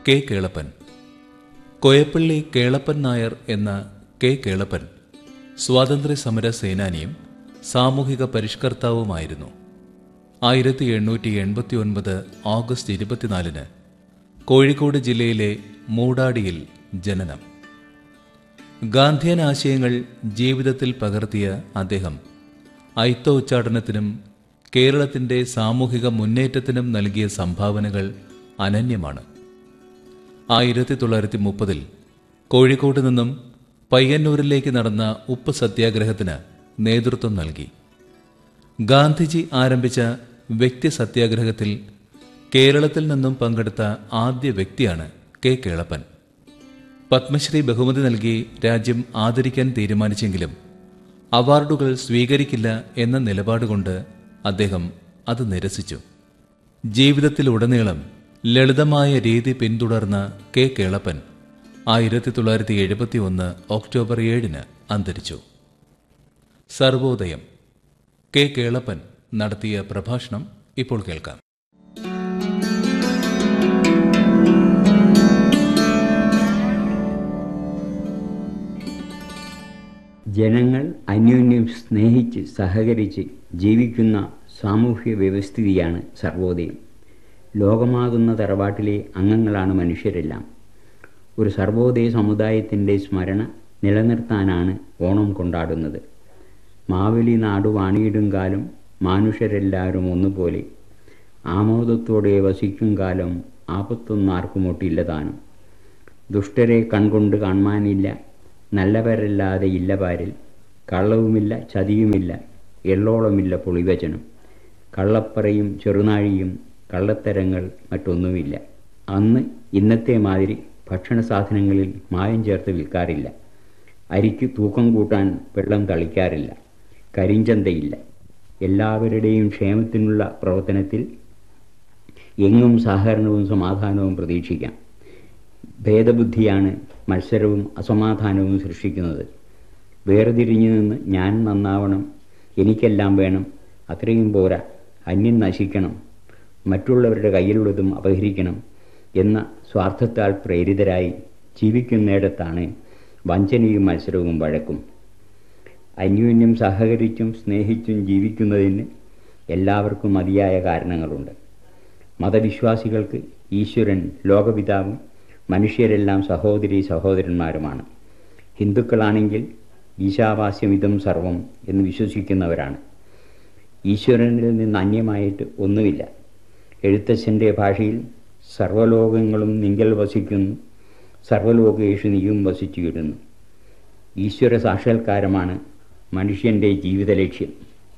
K Kelappan Koyappalli Kelappan Nair എന്ന K Kelappan സ്വാതന്ത്ര്യ സമര സേനാനിയും സാമൂഹിക പരിഷ്കർത്താവുമായിരുന്നു ആയിരത്തി എണ്ണൂറ്റി എൺപത്തി ഒൻപത് ഓഗസ്റ്റ് ഇരുപത്തിനാലിന് കോഴിക്കോട് ജില്ലയിലെ മൂടാടിയിൽ ജനനം ഗാന്ധിയൻ ആശയങ്ങൾ ജീവിതത്തിൽ പകർത്തിയ അദ്ദേഹം ഐത്ത ഉച്ചാടനത്തിനും കേരളത്തിന്റെ സാമൂഹിക മുന്നേറ്റത്തിനും നൽകിയ സംഭാവനകൾ അനന്യമാണ് ആയിരത്തി തൊള്ളായിരത്തി മുപ്പതിൽ കോഴിക്കോട് നിന്നും പയ്യന്നൂരിലേക്ക് നടന്ന ഉപ്പ് സത്യാഗ്രഹത്തിന് നേതൃത്വം നൽകി ഗാന്ധിജി ആരംഭിച്ച വ്യക്തി സത്യാഗ്രഹത്തിൽ കേരളത്തിൽ നിന്നും പങ്കെടുത്ത ആദ്യ വ്യക്തിയാണ് കെ കേളപ്പൻ പത്മശ്രീ ബഹുമതി നൽകി രാജ്യം ആദരിക്കാൻ തീരുമാനിച്ചെങ്കിലും അവാർഡുകൾ സ്വീകരിക്കില്ല എന്ന നിലപാടുകൊണ്ട് അദ്ദേഹം അത് നിരസിച്ചു ജീവിതത്തിലുടനീളം ലളിതമായ രീതി പിന്തുടർന്ന കെ കേളപ്പൻ ആയിരത്തി തൊള്ളായിരത്തി എഴുപത്തി ഒന്ന് ഒക്ടോബർ ഏഴിന് അന്തരിച്ചു സർവോദയം കെ കേളപ്പൻ നടത്തിയ പ്രഭാഷണം ഇപ്പോൾ കേൾക്കാം ജനങ്ങൾ അന്യോന്യം സ്നേഹിച്ച് സഹകരിച്ച് ജീവിക്കുന്ന സാമൂഹ്യ വ്യവസ്ഥിതിയാണ് സർവോദയം ലോകമാകുന്ന തറവാട്ടിലെ അംഗങ്ങളാണ് മനുഷ്യരെല്ലാം ഒരു സർവോദയ സമുദായത്തിൻ്റെ സ്മരണ നിലനിർത്താനാണ് ഓണം കൊണ്ടാടുന്നത് മാവേലി നാടു വാണിയിടും കാലം മാനുഷരെല്ലാവരും ഒന്നുപോലെ ആമോദത്തോടെ വസിക്കും കാലം ആപത്തൊന്നും ആർക്കുമൊട്ടില്ല താനും ദുഷ്ടരെ കൺകൊണ്ട് കാണാനില്ല നല്ലവരല്ലാതെ ഇല്ല പാരിൽ കള്ളവുമില്ല ചതിയുമില്ല എള്ളോളമില്ല പൊളിവചനം കള്ളപ്പറയും ചെറുനാഴിയും കള്ളത്തരങ്ങൾ മറ്റൊന്നുമില്ല അന്ന് ഇന്നത്തെ മാതിരി ഭക്ഷണ സാധനങ്ങളിൽ മായം ചേർത്ത് വിൽക്കാറില്ല അരിക്ക് തൂക്കം കൂട്ടാൻ വെള്ളം തളിക്കാറില്ല കരിഞ്ചന്തയില്ല എല്ലാവരുടെയും ക്ഷേമത്തിനുള്ള പ്രവർത്തനത്തിൽ എങ്ങും സഹകരണവും സമാധാനവും പ്രതീക്ഷിക്കാം ഭേദബുദ്ധിയാണ് മത്സരവും അസമാധാനവും സൃഷ്ടിക്കുന്നത് വേർതിരിഞ്ഞു നിന്ന് ഞാൻ നന്നാവണം എനിക്കെല്ലാം വേണം അത്രയും പോരാ അന്യൻ നശിക്കണം മറ്റുള്ളവരുടെ കയ്യിലുള്ളതും അപഹരിക്കണം എന്ന സ്വാർത്ഥത്താൽ പ്രേരിതരായി ജീവിക്കുന്നിടത്താണ് വഞ്ചനയും മത്സരവും വഴക്കും അന്യോന്യം സഹകരിച്ചും സ്നേഹിച്ചും ജീവിക്കുന്നതിന് എല്ലാവർക്കും മതിയായ കാരണങ്ങളുണ്ട് മതവിശ്വാസികൾക്ക് ഈശ്വരൻ ലോകപിതാവും മനുഷ്യരെല്ലാം സഹോദരി സഹോദരന്മാരുമാണ് ഹിന്ദുക്കളാണെങ്കിൽ ഈശാവാസ്യം ഇതം സർവം എന്ന് വിശ്വസിക്കുന്നവരാണ് ഈശ്വരനിൽ നിന്ന് അന്യമായിട്ട് ഒന്നുമില്ല എഴുത്തച്ഛൻ്റെ ഭാഷയിൽ സർവ്വലോകങ്ങളും നിങ്കൽ വസിക്കുന്നു സർവ്വലോകേഷു നീയും വസിച്ചിടുന്നു ഈശ്വര സാക്ഷാത്കാരമാണ് മനുഷ്യൻ്റെ ജീവിത ലക്ഷ്യം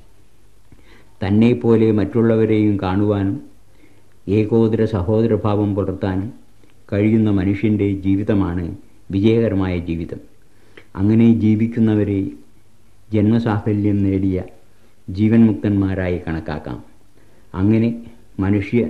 തന്നെപ്പോലെ മറ്റുള്ളവരെയും കാണുവാനും ഏകോദര സഹോദരഭാവം പുലർത്താനും കഴിയുന്ന മനുഷ്യൻ്റെ ജീവിതമാണ് വിജയകരമായ ജീവിതം അങ്ങനെ ജീവിക്കുന്നവരെ ജന്മസാഫല്യം നേടിയ ജീവൻ മുക്തന്മാരായി കണക്കാക്കാം അങ്ങനെ മനുഷ്യ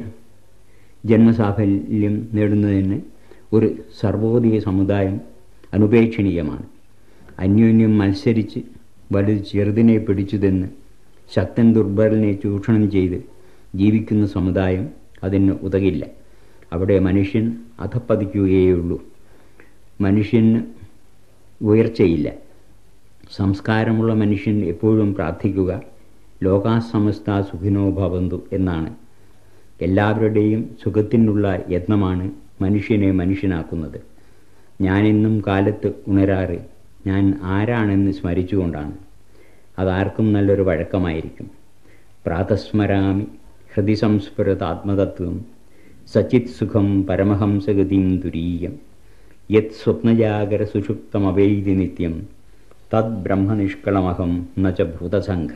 ജന്മസാഫല്യം നേടുന്നതിന് ഒരു സർവോദയ സമുദായം അനുപേക്ഷണീയമാണ് അന്യോന്യം മത്സരിച്ച് വലുത് ചെറുതിനെ പിടിച്ചുതെന്ന് ശക്തൻ ദുർബലനെ ചൂഷണം ചെയ്ത് ജീവിക്കുന്ന സമുദായം അതിന് ഉതകില്ല അവിടെ മനുഷ്യൻ അധപ്പതിക്കുകയുള്ളൂ മനുഷ്യന് ഉയർച്ചയില്ല സംസ്കാരമുള്ള മനുഷ്യൻ എപ്പോഴും പ്രാർത്ഥിക്കുക ലോകാസമസ്ത സുഖിനോ ഭവന്തു എന്നാണ് എല്ലാവരുടെയും സുഖത്തിനുള്ള യത്നമാണ് മനുഷ്യനെ മനുഷ്യനാക്കുന്നത് ഞാനെന്നും കാലത്ത് ഉണരാറ് ഞാൻ ആരാണെന്ന് സ്മരിച്ചുകൊണ്ടാണ് അതാർക്കും നല്ലൊരു വഴക്കമായിരിക്കും പ്രാതസ്മരാമി ഹൃദി സംസ്ഫുരത ആത്മതത്വം സച്ചിത് സുഖം പരമഹംസഗതിം തുരീയം യത് സ്വപ്നജാഗര സുഷുപ്തമവൈതി നിത്യം തദ് ബ്രഹ്മനിഷ്കളമഹം നച്ച ഭൂതസംഘ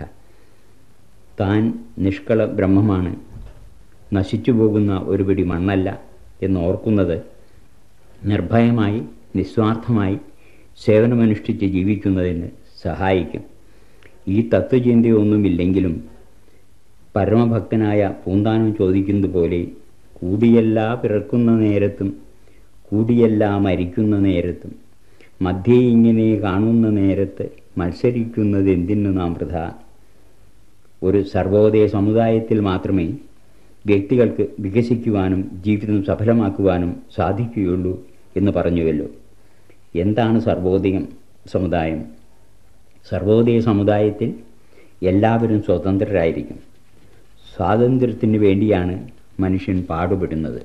താൻ നിഷ്കള ബ്രഹ്മമാണ് നശിച്ചു പോകുന്ന ഒരു പിടി മണ്ണല്ല എന്നോർക്കുന്നത് നിർഭയമായി നിസ്വാർത്ഥമായി സേവനമനുഷ്ഠിച്ച് ജീവിക്കുന്നതിന് സഹായിക്കും ഈ തത്വചിന്തയൊന്നുമില്ലെങ്കിലും പരമഭക്തനായ പൂന്താനം ചോദിക്കുന്നത് പോലെ കൂടിയല്ല പിറക്കുന്ന നേരത്തും കൂടിയല്ല മരിക്കുന്ന നേരത്തും മധ്യേ ഇങ്ങനെ കാണുന്ന നേരത്ത് മത്സരിക്കുന്നത് എന്തിനു നാം വൃഥ ഒരു സർവോദയ സമുദായത്തിൽ മാത്രമേ വ്യക്തികൾക്ക് വികസിക്കുവാനും ജീവിതം സഫലമാക്കുവാനും സാധിക്കുകയുള്ളൂ എന്ന് പറഞ്ഞുവല്ലോ എന്താണ് സർവോദയം സമുദായം സർവോദയ സമുദായത്തിൽ എല്ലാവരും സ്വതന്ത്രരായിരിക്കും സ്വാതന്ത്ര്യത്തിന് വേണ്ടിയാണ് മനുഷ്യൻ പാടുപെടുന്നത്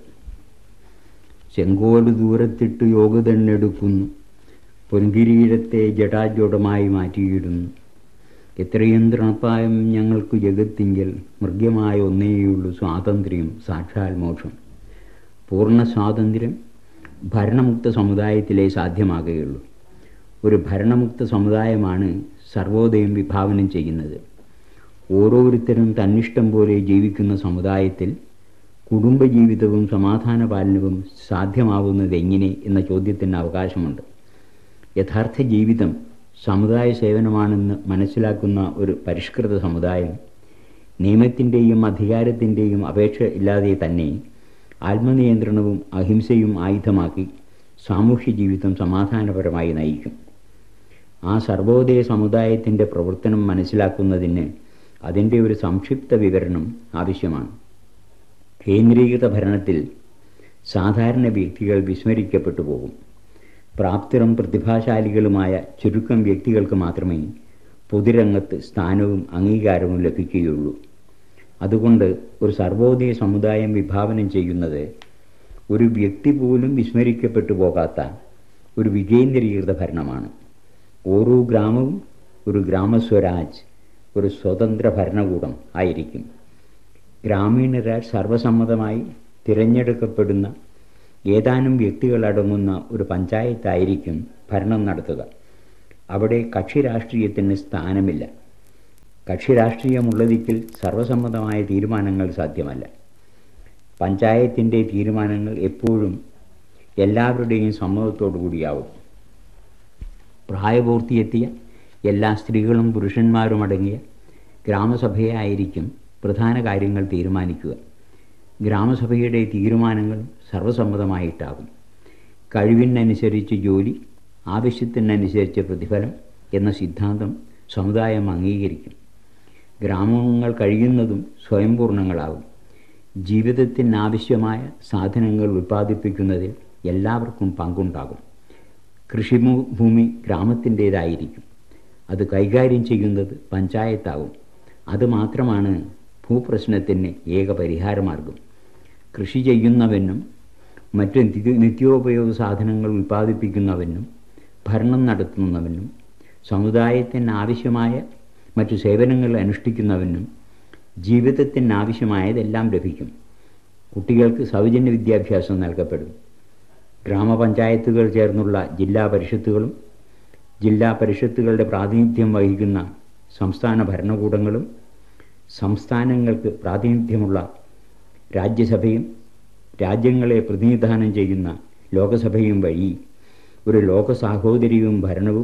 ചെങ്കോല് ദൂരത്തിട്ട് യോഗ തന്നെടുക്കുന്നു പൊൻകിരീടത്തെ ജടാജോടമായി മാറ്റിയിടുന്നു എത്രയും തൃണപ്പായം ഞങ്ങൾക്ക് ജഗത്തിങ്കൽ മൃഗ്യമായ ഒന്നേയുള്ളൂ സ്വാതന്ത്ര്യം സാക്ഷാൽ മോക്ഷം പൂർണ്ണ സ്വാതന്ത്ര്യം ഭരണമുക്ത സമുദായത്തിലേ സാധ്യമാകുകയുള്ളൂ ഒരു ഭരണമുക്ത സമുദായമാണ് സർവോദയം വിഭാവനം ചെയ്യുന്നത് ഓരോരുത്തരും തന്നിഷ്ടം പോലെ ജീവിക്കുന്ന സമുദായത്തിൽ കുടുംബജീവിതവും സമാധാന പാലനവും സാധ്യമാവുന്നത് എങ്ങനെ എന്ന ചോദ്യത്തിന് അവകാശമുണ്ട് യഥാർത്ഥ ജീവിതം സമുദായ സേവനമാണെന്ന് മനസ്സിലാക്കുന്ന ഒരു പരിഷ്കൃത സമുദായം നിയമത്തിൻ്റെയും അധികാരത്തിൻ്റെയും അപേക്ഷ ഇല്ലാതെ തന്നെ ആത്മനിയന്ത്രണവും അഹിംസയും ആയുധമാക്കി സാമൂഹ്യ ജീവിതം സമാധാനപരമായി നയിക്കും ആ സർവോദയ സമുദായത്തിൻ്റെ പ്രവർത്തനം മനസ്സിലാക്കുന്നതിന് അതിൻ്റെ ഒരു സംക്ഷിപ്ത വിവരണം ആവശ്യമാണ് കേന്ദ്രീകൃത ഭരണത്തിൽ സാധാരണ വ്യക്തികൾ വിസ്മരിക്കപ്പെട്ടു പോകും പ്രാപ്തരും പ്രതിഭാശാലികളുമായ ചുരുക്കം വ്യക്തികൾക്ക് മാത്രമേ പൊതുരംഗത്ത് സ്ഥാനവും അംഗീകാരവും ലഭിക്കുകയുള്ളൂ അതുകൊണ്ട് ഒരു സർവോദയ സമുദായം വിഭാവനം ചെയ്യുന്നത് ഒരു വ്യക്തി പോലും വിസ്മരിക്കപ്പെട്ടു പോകാത്ത ഒരു വികേന്ദ്രീകൃത ഭരണമാണ് ഓരോ ഗ്രാമവും ഒരു ഗ്രാമസ്വരാജ് ഒരു സ്വതന്ത്ര ഭരണകൂടം ആയിരിക്കും ഗ്രാമീണരാജ് സർവസമ്മതമായി തിരഞ്ഞെടുക്കപ്പെടുന്ന ഏതാനും വ്യക്തികളടങ്ങുന്ന ഒരു പഞ്ചായത്തായിരിക്കും ഭരണം നടത്തുക അവിടെ കക്ഷി രാഷ്ട്രീയത്തിന് സ്ഥാനമില്ല കക്ഷി രാഷ്ട്രീയമുള്ളതിൽ സർവസമ്മതമായ തീരുമാനങ്ങൾ സാധ്യമല്ല പഞ്ചായത്തിൻ്റെ തീരുമാനങ്ങൾ എപ്പോഴും എല്ലാവരുടെയും സമ്മതത്തോടു കൂടിയാവും പ്രായപൂർത്തിയെത്തിയ എല്ലാ സ്ത്രീകളും പുരുഷന്മാരും അടങ്ങിയ ഗ്രാമസഭയായിരിക്കും പ്രധാന കാര്യങ്ങൾ തീരുമാനിക്കുക ഗ്രാമസഭയുടെ തീരുമാനങ്ങൾ സർവസമ്മതമായിട്ടാകും കഴിവിനനുസരിച്ച് ജോലി ആവശ്യത്തിനനുസരിച്ച് പ്രതിഫലം എന്ന സിദ്ധാന്തം സമുദായം അംഗീകരിക്കും ഗ്രാമങ്ങൾ കഴിയുന്നതും സ്വയംപൂർണ്ണങ്ങളാകും ജീവിതത്തിനാവശ്യമായ സാധനങ്ങൾ ഉൽപ്പാദിപ്പിക്കുന്നതിൽ എല്ലാവർക്കും പങ്കുണ്ടാകും കൃഷിഭൂമി ഗ്രാമത്തിൻ്റേതായിരിക്കും അത് കൈകാര്യം ചെയ്യുന്നത് പഞ്ചായത്താകും അതുമാത്രമാണ് ഭൂപ്രശ്നത്തിന് ഏക പരിഹാരമാർഗം കൃഷി ചെയ്യുന്നവനും മറ്റ് നിത്യോപയോഗ സാധനങ്ങൾ ഉൽപ്പാദിപ്പിക്കുന്നവനും ഭരണം നടത്തുന്നവനും സമുദായത്തിന് ആവശ്യമായ മറ്റു സേവനങ്ങൾ അനുഷ്ഠിക്കുന്നവനും ജീവിതത്തിന് ആവശ്യമായതെല്ലാം ലഭിക്കും കുട്ടികൾക്ക് സൗജന്യ വിദ്യാഭ്യാസം നൽകപ്പെടും ഗ്രാമപഞ്ചായത്തുകൾ ചേർന്നുള്ള ജില്ലാ പരിഷത്തുകളും ജില്ലാ പരിഷത്തുകളുടെ പ്രാതിനിധ്യം വഹിക്കുന്ന സംസ്ഥാന ഭരണകൂടങ്ങളും സംസ്ഥാനങ്ങൾക്ക് പ്രാതിനിധ്യമുള്ള രാജ്യസഭയും രാജ്യങ്ങളെ പ്രതിനിധാനം ചെയ്യുന്ന ലോകസഭയും വഴി ഒരു ലോക സാഹോദര്യവും ഭരണവും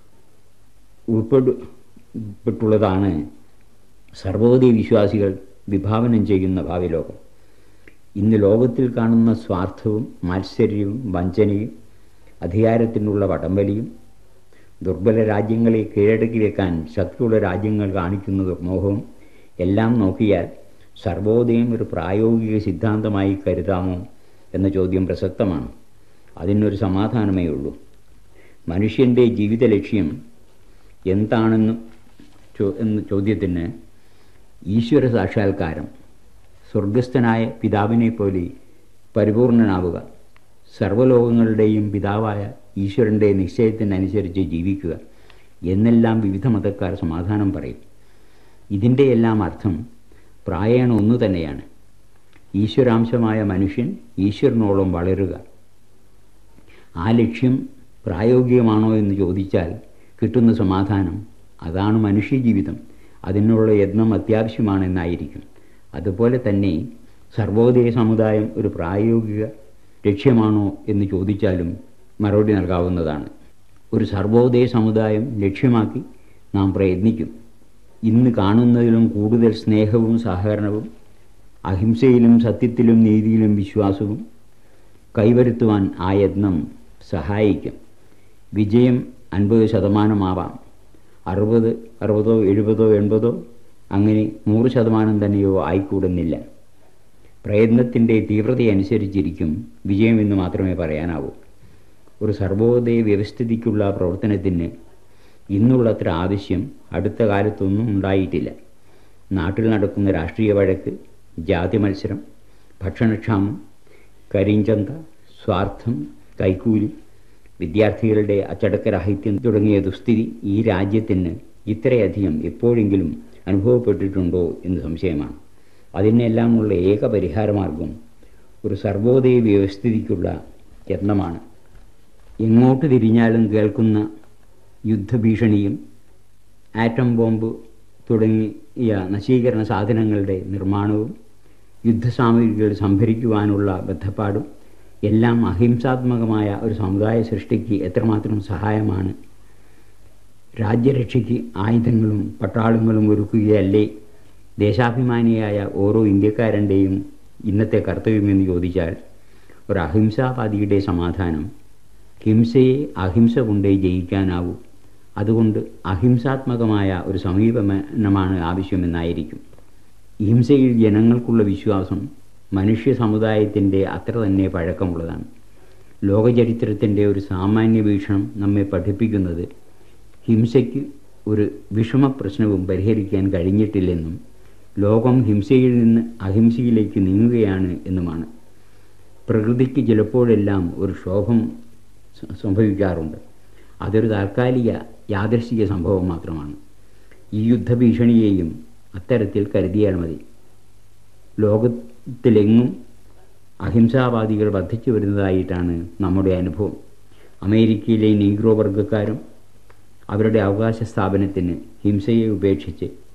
ഉൾപ്പെടുപ്പെട്ടുള്ളതാണ് സർവോദയ വിശ്വാസികൾ വിഭാവനം ചെയ്യുന്ന ഭാവി ലോകം ഇന്ന് ലോകത്തിൽ കാണുന്ന സ്വാർത്ഥവും മാത്സര്യവും വഞ്ചനയും അധികാരത്തിനുള്ള വടംവലിയും ദുർബല രാജ്യങ്ങളെ കീഴടക്കി വെക്കാൻ ശക്തിയുള്ള രാജ്യങ്ങൾ കാണിക്കുന്ന ദുർമോഹവും എല്ലാം നോക്കിയാൽ സർവോദയം ഒരു പ്രായോഗിക സിദ്ധാന്തമായി കരുതാമോ എന്ന ചോദ്യം പ്രസക്തമാണ് അതിനൊരു സമാധാനമേ ഉള്ളൂ മനുഷ്യൻ്റെ ജീവിത ലക്ഷ്യം എന്താണെന്ന് എന്ന ചോദ്യത്തിന് ഈശ്വര സാക്ഷാത്കാരം സ്വർഗസ്ഥനായ പിതാവിനെ പോലെ പരിപൂർണനാവുക സർവ്വലോകങ്ങളുടെയും പിതാവായ ഈശ്വരൻ്റെ നിശ്ചയത്തിനനുസരിച്ച് ജീവിക്കുക എന്നെല്ലാം വിവിധ മതക്കാർ സമാധാനം പറയും ഇതിൻ്റെ എല്ലാം അർത്ഥം പ്രായേണ ഒന്നു തന്നെയാണ് ഈശ്വരാംശമായ മനുഷ്യൻ ഈശ്വരനോളം വളരുക ആ ലക്ഷ്യം പ്രായോഗികമാണോ എന്ന് ചോദിച്ചാൽ കിട്ടുന്ന സമാധാനം അതാണ് മനുഷ്യജീവിതം അതിനുള്ള യത്നം അത്യാവശ്യമാണെന്നായിരിക്കും അതുപോലെ തന്നെ സർവോദയ സമുദായം ഒരു പ്രായോഗിക ലക്ഷ്യമാണോ എന്ന് ചോദിച്ചാലും മറുപടി നൽകാവുന്നതാണ് ഒരു സർവോദയ സമുദായം ലക്ഷ്യമാക്കി നാം പ്രയത്നിക്കും ഇന്ന് കാണുന്നതിലും കൂടുതൽ സ്നേഹവും സഹകരണവും അഹിംസയിലും സത്യത്തിലും നീതിയിലും വിശ്വാസവും കൈവരുത്തുവാൻ ആ യത്നം സഹായിക്കും വിജയം അൻപത് ശതമാനമാവാം അറുപത് അറുപതോ എഴുപതോ എൺപതോ അങ്ങനെ നൂറ് ശതമാനം തന്നെയോ ആയിക്കൂടുന്നില്ല പ്രയത്നത്തിൻ്റെ തീവ്രതയനുസരിച്ചിരിക്കും വിജയമെന്ന് മാത്രമേ പറയാനാവൂ ഒരു സർവോദയ വ്യവസ്ഥിതിക്കുള്ള പ്രവർത്തനത്തിന് ഇന്നുള്ളത്ര ആവശ്യം അടുത്ത കാലത്തൊന്നും ഉണ്ടായിട്ടില്ല നാട്ടിൽ നടക്കുന്ന രാഷ്ട്രീയ വഴക്ക് ജാതി മത്സരം ഭക്ഷണക്ഷാമം കരിഞ്ചന്ത സ്വാർത്ഥം കൈക്കൂലി വിദ്യാർത്ഥികളുടെ അച്ചടക്കരാഹിത്യം തുടങ്ങിയ ദുസ്ഥിതി ഈ രാജ്യത്തിന് ഇത്രയധികം എപ്പോഴെങ്കിലും അനുഭവപ്പെട്ടിട്ടുണ്ടോ എന്ന് സംശയമാണ് അതിനെല്ലാമുള്ള ഏക പരിഹാരമാർഗം ഒരു സർവോദയ വ്യവസ്ഥിതിക്കുള്ള യത്നമാണ് എങ്ങോട്ട് തിരിഞ്ഞാലും കേൾക്കുന്ന യുദ്ധഭീഷണിയും ആറ്റം ബോംബ് തുടങ്ങിയ നശീകരണ സാധനങ്ങളുടെ നിർമ്മാണവും യുദ്ധസാമഗ്രികൾ സംഭരിക്കുവാനുള്ള ബദ്ധപ്പാടും എല്ലാം അഹിംസാത്മകമായ ഒരു സമുദായ സൃഷ്ടിക്ക് എത്രമാത്രം സഹായമാണ് രാജ്യരക്ഷയ്ക്ക് ആയുധങ്ങളും പട്ടാളങ്ങളും ഒരുക്കുകയല്ലേ ദേശാഭിമാനിയായ ഓരോ ഇന്ത്യക്കാരൻ്റെയും ഇന്നത്തെ കർത്തവ്യമെന്ന് ചോദിച്ചാൽ ഒരു അഹിംസാവാദിയുടെ സമാധാനം ഹിംസയെ അഹിംസ കൊണ്ടേ ജയിക്കാനാവൂ അതുകൊണ്ട് അഹിംസാത്മകമായ ഒരു സമീപനമാണ് ആവശ്യമെന്നായിരിക്കും ഹിംസയിൽ ജനങ്ങൾക്കുള്ള വിശ്വാസം മനുഷ്യ സമുദായത്തിൻ്റെ അത്ര തന്നെ പഴക്കമുള്ളതാണ് ലോകചരിത്രത്തിൻ്റെ ഒരു സാമാന്യ വീക്ഷണം നമ്മെ പഠിപ്പിക്കുന്നത് ഹിംസയ്ക്ക് ഒരു വിഷമ പ്രശ്നവും പരിഹരിക്കാൻ കഴിഞ്ഞിട്ടില്ലെന്നും ലോകം ഹിംസയിൽ നിന്ന് അഹിംസയിലേക്ക് നീങ്ങുകയാണ് എന്നുമാണ് പ്രകൃതിക്ക് ചിലപ്പോഴെല്ലാം ഒരു ക്ഷോഭം സംഭവിക്കാറുണ്ട് അതൊരു താൽക്കാലിക യാദൃശിക സംഭവം മാത്രമാണ് ഈ യുദ്ധഭീഷണിയെയും അത്തരത്തിൽ കരുതിയാൽ മതി ലോകത്തിലെങ്ങും അഹിംസാവാദികൾ വർദ്ധിച്ചു വരുന്നതായിട്ടാണ് നമ്മുടെ അനുഭവം അമേരിക്കയിലെ നീഗ്രോ വർഗക്കാരും അവരുടെ അവകാശ സ്ഥാപനത്തിന് ഹിംസയെ ഉപേക്ഷിച്ച്